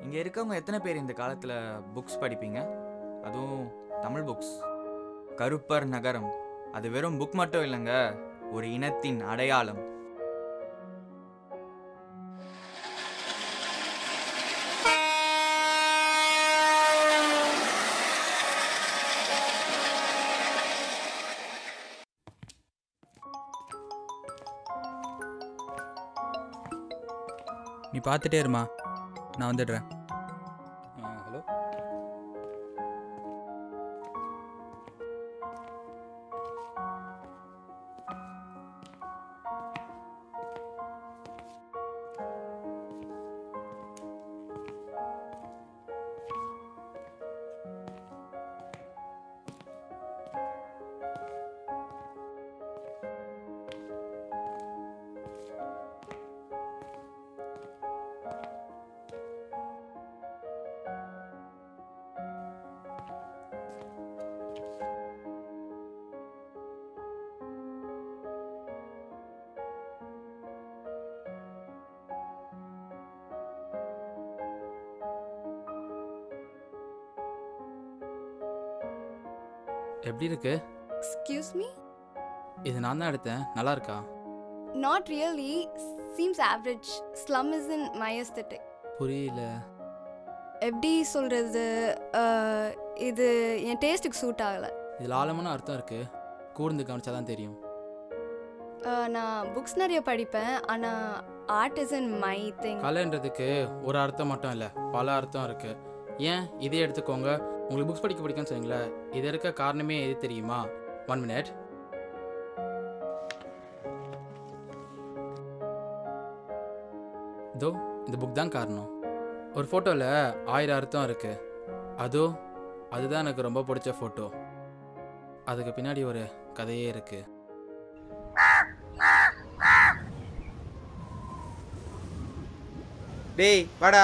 இங்கே இருக்கவங்க எத்தனை பேர் இந்த காலத்தில் புக்ஸ் படிப்பீங்க அதுவும் தமிழ் புக்ஸ் கருப்பர் நகரம் அது வெறும் புக் மட்டும் இல்லைங்க ஒரு இனத்தின் அடையாளம் நீ பார்த்துட்டே இருமா நான் வந்துடுறேன் ஹலோ எப்படி இருக்கு எக்ஸ்கியூஸ் மீ இது நான் தான் எடுத்தேன் நல்லா இருக்கா not really seems average slum is in my aesthetic புரியல எப்படி சொல்கிறது இது என் டேஸ்ட்டுக்கு சூட் ஆகலை இதில் ஆழமான அர்த்தம் இருக்கு கூர்ந்து கவனிச்சா தான் தெரியும் நான் புக்ஸ் நிறைய படிப்பேன் ஆனால் art is in my thing கலைன்றதுக்கு ஒரு அர்த்தம் மட்டும் இல்லை பல அர்த்தம் இருக்கு ஏன் இதே எடுத்துக்கோங்க உங்களுக்கு புக்ஸ் படிக்க பிடிக்கும்னு சொன்னீங்களே இது இருக்க காரணமே எது தெரியுமா ஒன் மினிட் இதோ இந்த புக் தான் காரணம் ஒரு ஃபோட்டோவில் ஆயிரம் அர்த்தம் இருக்கு அதோ அதுதான் எனக்கு ரொம்ப பிடிச்ச ஃபோட்டோ அதுக்கு பின்னாடி ஒரு கதையே இருக்கு டேய் வாடா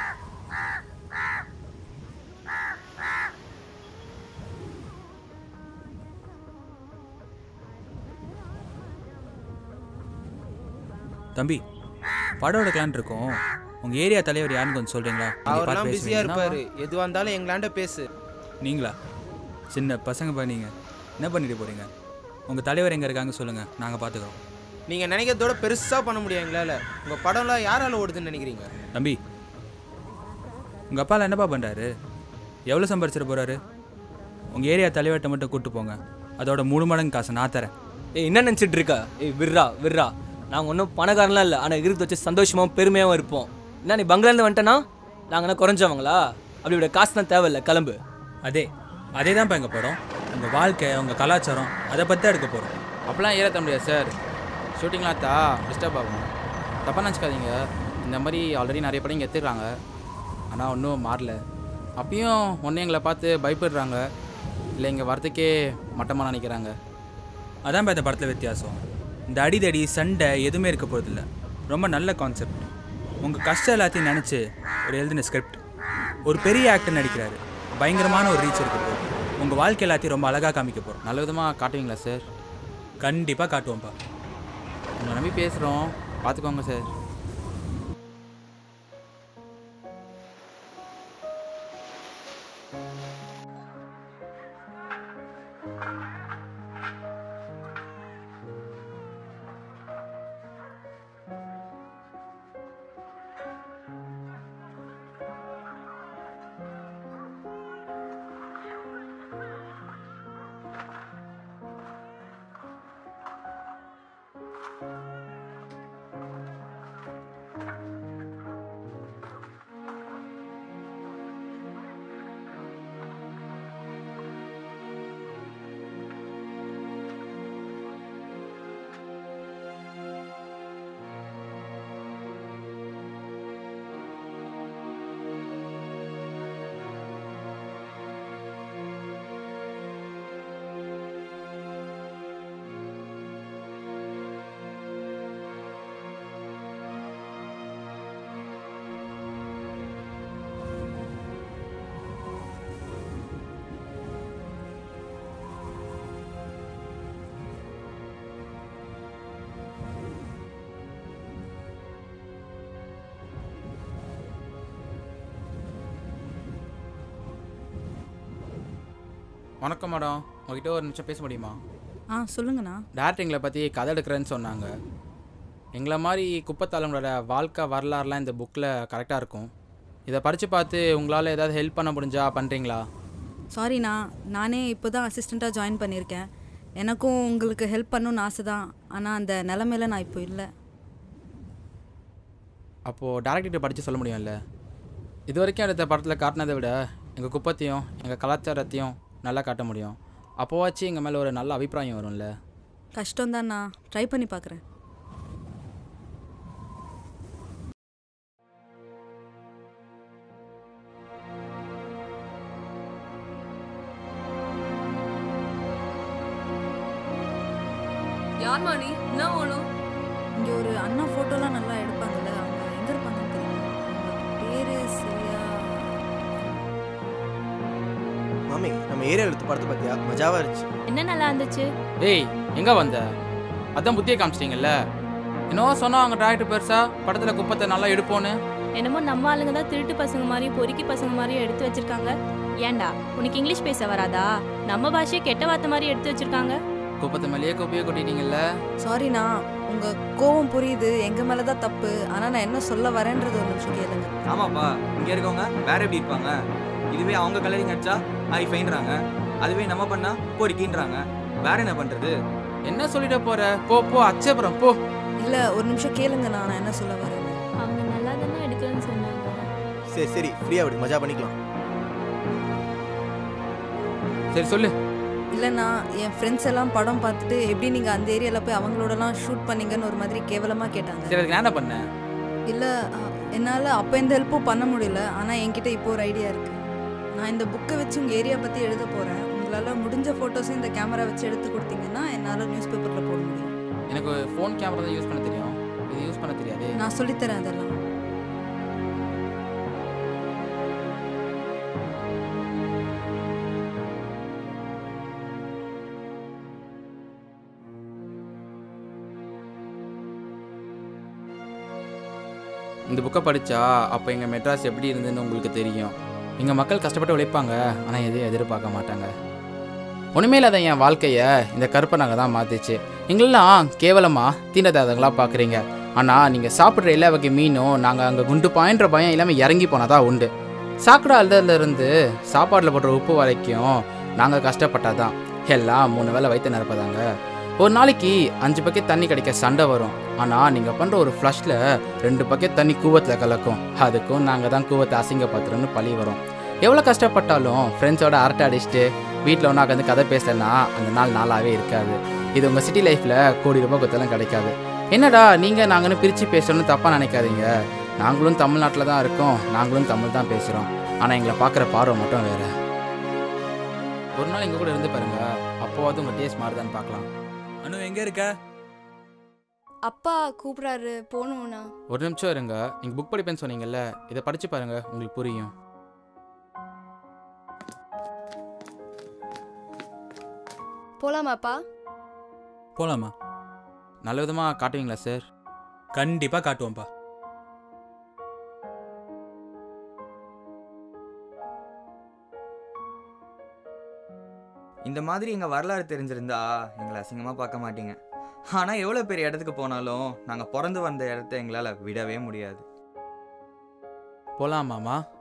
தம்பி படம் எடுக்கலான்னு இருக்கோம் உங்கள் ஏரியா தலைவர் யாருன்னு கொஞ்சம் சொல்கிறீங்களா இங்க பார்த்து அவர்லாம் பிஸியா பேசுவீங்கன்னா இருப்பாரு எதுவா இருந்தாலும் எங்களாண்ட பேசு நீங்களா சின்ன பசங்க பண்ணீங்க என்ன பண்ணிட்டு போகிறீங்க உங்கள் தலைவர் எங்கே இருக்காங்க சொல்லுங்கள் நாங்கள் பார்த்துக்குறோம் நீங்க நினைக்கிறதோட பெருசா பண்ண முடியும் எங்களால உங்க படம்லாம் யாரால ஓடுதுன்னு நினைக்கிறீங்க தம்பி உங்கள் அப்பாலாம் என்னப்பா பண்ணுறாரு எவ்வளோ சம்பாரிச்சிட போகிறாரு உங்கள் ஏரியா தலைவர்கிட்ட மட்டும் கூப்பிட்டு போங்க அதோட மூணு மடங்கு காசு நான் தரேன் ஏய் என்ன நினச்சிட்டு இருக்கா ஏய் விர்ரா விர்ரா நாங்கள் ஒன்றும் பணக்காரன்லாம் இல்லை ஆனால் இருக்கிறத வச்சு சந்தோஷமாகவும் பெருமையாகவும் இருப்போம் என்ன நீ பங்களாந்து வந்துட்டேன்னா நாங்கள் என்ன குறைஞ்சவங்களா அப்படி விட காசு தான் தேவையில்ல கிளம்பு அதே அதே தான்ப்பா எங்கள் படம் உங்கள் வாழ்க்கை உங்கள் கலாச்சாரம் அதை பற்றி தான் எடுக்க போகிறோம் அப்போலாம் ஏறத்த முடியாது சார் ஷூட்டிங்லாம் தா டிஸ்டர்ப் ஆகும் தப்பாக நினச்சிக்காதீங்க இந்த மாதிரி ஆல்ரெடி நிறைய படம் இங்கே எடுத்துக்கிறாங்க ஆனால் ஒன்றும் மாறல அப்பயும் ஒன்று எங்களை பார்த்து பயப்படுறாங்க இல்லை இங்கே வரத்துக்கே மட்டமாக நினைக்கிறாங்க அதான் இந்த படத்தில் வித்தியாசம் இந்த அடிதடி சண்டை எதுவுமே இருக்க போகிறதில்ல ரொம்ப நல்ல கான்செப்ட் உங்கள் கஷ்டம் எல்லாத்தையும் நினச்சி ஒரு எழுதின ஸ்கிரிப்ட் ஒரு பெரிய ஆக்டர் நடிக்கிறாரு பயங்கரமான ஒரு ரீச் இருக்கு உங்கள் வாழ்க்கை எல்லாத்தையும் ரொம்ப அழகாக காமிக்க போகிறோம் நல்ல விதமாக காட்டுவீங்களா சார் கண்டிப்பாக காட்டுவோம்ப்பா உங்களை நம்பி பேசுகிறோம் பார்த்துக்கோங்க சார் வணக்கம் மேடம் உங்ககிட்ட ஒரு நிமிஷம் பேச முடியுமா ஆ சொல்லுங்கண்ணா டேரக்டிங்களை பற்றி கதை எடுக்கிறேன்னு சொன்னாங்க எங்களை மாதிரி குப்பத்தாளங்களோட வாழ்க்கை வரலாறுலாம் இந்த புக்கில் கரெக்டாக இருக்கும் இதை படித்து பார்த்து உங்களால் ஏதாவது ஹெல்ப் பண்ண முடிஞ்சா பண்ணுறீங்களா சாரிண்ணா நானே இப்போ தான் அசிஸ்டண்ட்டாக ஜாயின் பண்ணியிருக்கேன் எனக்கும் உங்களுக்கு ஹெல்ப் பண்ணணும்னு ஆசை தான் ஆனால் அந்த நிலமையில நான் இப்போ இல்லை அப்போது டேரக்டர்கிட்ட படித்து சொல்ல முடியும்ல இது வரைக்கும் எடுத்த படத்தில் காட்டினதை விட எங்கள் குப்பத்தையும் எங்கள் கலாச்சாரத்தையும் நல்லா காட்ட முடியும் அப்போவாச்சும் எங்கள் மேலே ஒரு நல்ல அபிப்பிராயம் வரும்ல கஷ்டம்தான் நான் ட்ரை பண்ணி பார்க்குறேன் யார் நீ என்ன வேணும் இங்கே ஒரு அண்ணா ஃபோட்டோலாம் நல்லா எடுப்பாங்கல்ல அவங்க எங்கே இருப்பாங்கன்னு தெரியுமா அவங்க பேர் சரியா மாமி நம்ம ஏரியா எடுத்து படத்தை பார்த்தியா மஜாவா இருந்துச்சு என்ன நல்லா இருந்துச்சு ஏய் எங்கே வந்த அதான் புத்தியை காமிச்சிட்டிங்கல்ல என்னவோ சொன்னாங்க டேரக்டர் பெருசா படத்தில் குப்பத்தை நல்லா எடுப்போன்னு என்னமோ நம்ம ஆளுங்க தான் திருட்டு பசங்க மாதிரி பொறுக்கி பசங்க மாதிரி எடுத்து வச்சிருக்காங்க ஏன்டா உனக்கு இங்கிலீஷ் பேச வராதா நம்ம பாஷையை கெட்ட வார்த்தை மாதிரி எடுத்து வச்சிருக்காங்க குப்பத்தை மேலேயே குப்பையை கொட்டிட்டீங்கல்ல சாரிண்ணா உங்கள் கோவம் புரியுது எங்கள் மேலே தான் தப்பு ஆனால் நான் என்ன சொல்ல வரேன்றது ஒரு நிமிஷம் கேளுங்க ஆமாப்பா இங்கே இருக்கவங்க வேற எப்படி இருப்பாங்க இதுவே அவங்க கலரிங் அடிச்சா ஐ ஃபைன்றாங்க அதுவே நம்ம பண்ணா பொறிக்கின்றாங்க வேற என்ன பண்றது என்ன சொல்லிட போற போ போ அச்சப்புறம் போ இல்லை ஒரு நிமிஷம் கேளுங்க நான் என்ன சொல்ல வரேன்னு அவங்க நல்லா தானே எடுக்கிறேன்னு சொன்னாங்க சரி சரி ஃப்ரீயா விடு மஜா பண்ணிக்கலாம் சரி சொல்லு இல்லைண்ணா என் ஃப்ரெண்ட்ஸ் எல்லாம் படம் பார்த்துட்டு எப்படி நீங்கள் அந்த ஏரியாவில் போய் அவங்களோடலாம் ஷூட் பண்ணீங்கன்னு ஒரு மாதிரி கேவலமாக கேட்டாங்க சரி அதுக்கு நான் என்ன பண்ணேன் இல்லை என்னால் அப்போ எந்த ஹெல்ப்பும் பண்ண முடியல ஆனால் என்கிட்ட இப்போ ஒரு ஐடியா இருக்குது நான் இந்த புக்கை வச்சு உங்கள் ஏரியா பற்றி எழுத போகிறேன் உங்களால் முடிஞ்ச ஃபோட்டோஸும் இந்த கேமரா வச்சு எடுத்து கொடுத்தீங்கன்னா என்னால் நியூஸ் பேப்பரில் போட முடியும் எனக்கு ஃபோன் கேமரா தான் யூஸ் பண்ண தெரியும் இது யூஸ் பண்ண தெரியாது நான் சொல்லித்தரேன் அதெல்லாம் இந்த புக்கை படித்தா அப்போ எங்கள் மெட்ராஸ் எப்படி இருந்துன்னு உங்களுக்கு தெரியும் எங்கள் மக்கள் கஷ்டப்பட்டு உழைப்பாங்க ஆனால் எதையும் எதிர்பார்க்க மாட்டாங்க ஒன்றுமே இல்லாத என் வாழ்க்கையை இந்த கருப்பை நாங்கள் தான் மாற்றிச்சு எங்களெல்லாம் கேவலமாக தீண்டதாதங்களாக பார்க்குறீங்க ஆனால் நீங்கள் சாப்பிட்ற எல்லா வகை மீனும் நாங்கள் அங்கே குண்டு பாயின்ற பயம் இல்லாமல் இறங்கி போனால் தான் உண்டு சாக்கடை அழுதுலேருந்து சாப்பாட்டில் போடுற உப்பு வரைக்கும் நாங்கள் கஷ்டப்பட்டாதான் எல்லாம் மூணு வேளை வயிற்று நிரப்பதாங்க ஒரு நாளைக்கு அஞ்சு பக்கெட் தண்ணி கிடைக்க சண்டை வரும் ஆனால் நீங்கள் பண்ணுற ஒரு ஃப்ளஷில் ரெண்டு பக்கெட் தண்ணி கூவத்தில் கலக்கும் அதுக்கும் நாங்கள் தான் கூவத்தை அசிங்கப்படுத்துறோன்னு பழி வரும் எவ்வளோ கஷ்டப்பட்டாலும் ஃப்ரெண்ட்ஸோட அரட்டை அடிச்சுட்டு வீட்டில் ஒன்றா உட்காந்து கதை பேசலைன்னா அந்த நாள் நாளாகவே இருக்காது இது உங்கள் சிட்டி லைஃப்பில் கோடி ரூபாய் கொத்தெல்லாம் கிடைக்காது என்னடா நீங்கள் நாங்கன்னு பிரித்து பேசணும்னு தப்பாக நினைக்காதீங்க நாங்களும் தமிழ்நாட்டில் தான் இருக்கோம் நாங்களும் தமிழ் தான் பேசுகிறோம் ஆனால் எங்களை பார்க்குற பார்வை மட்டும் வேறு ஒரு நாள் எங்கள் கூட இருந்து பாருங்க அப்போவாவது உங்கள் டேஸ்ட் மாறுதான்னு பார்க்கலாம் அனு எங்கே இருக்க அப்பா கூப்பிட்றாரு போகணும்ண்ணா ஒரு நிமிஷம் இருங்க நீங்கள் புக் படிப்பேன்னு சொன்னீங்கல்ல இதை படித்து பாருங்க உங்களுக்கு புரியும் போகலாமாப்பா போகலாமா நல்ல விதமாக காட்டுவீங்களா சார் கண்டிப்பாக காட்டுவோம்ப்பா இந்த மாதிரி எங்கள் வரலாறு தெரிஞ்சிருந்தா எங்களை அசிங்கமாக பார்க்க மாட்டீங்க ஆனால் எவ்வளோ பெரிய இடத்துக்கு போனாலும் நாங்கள் பிறந்து வந்த இடத்த எங்களால் விடவே முடியாது போகலாம் மாமா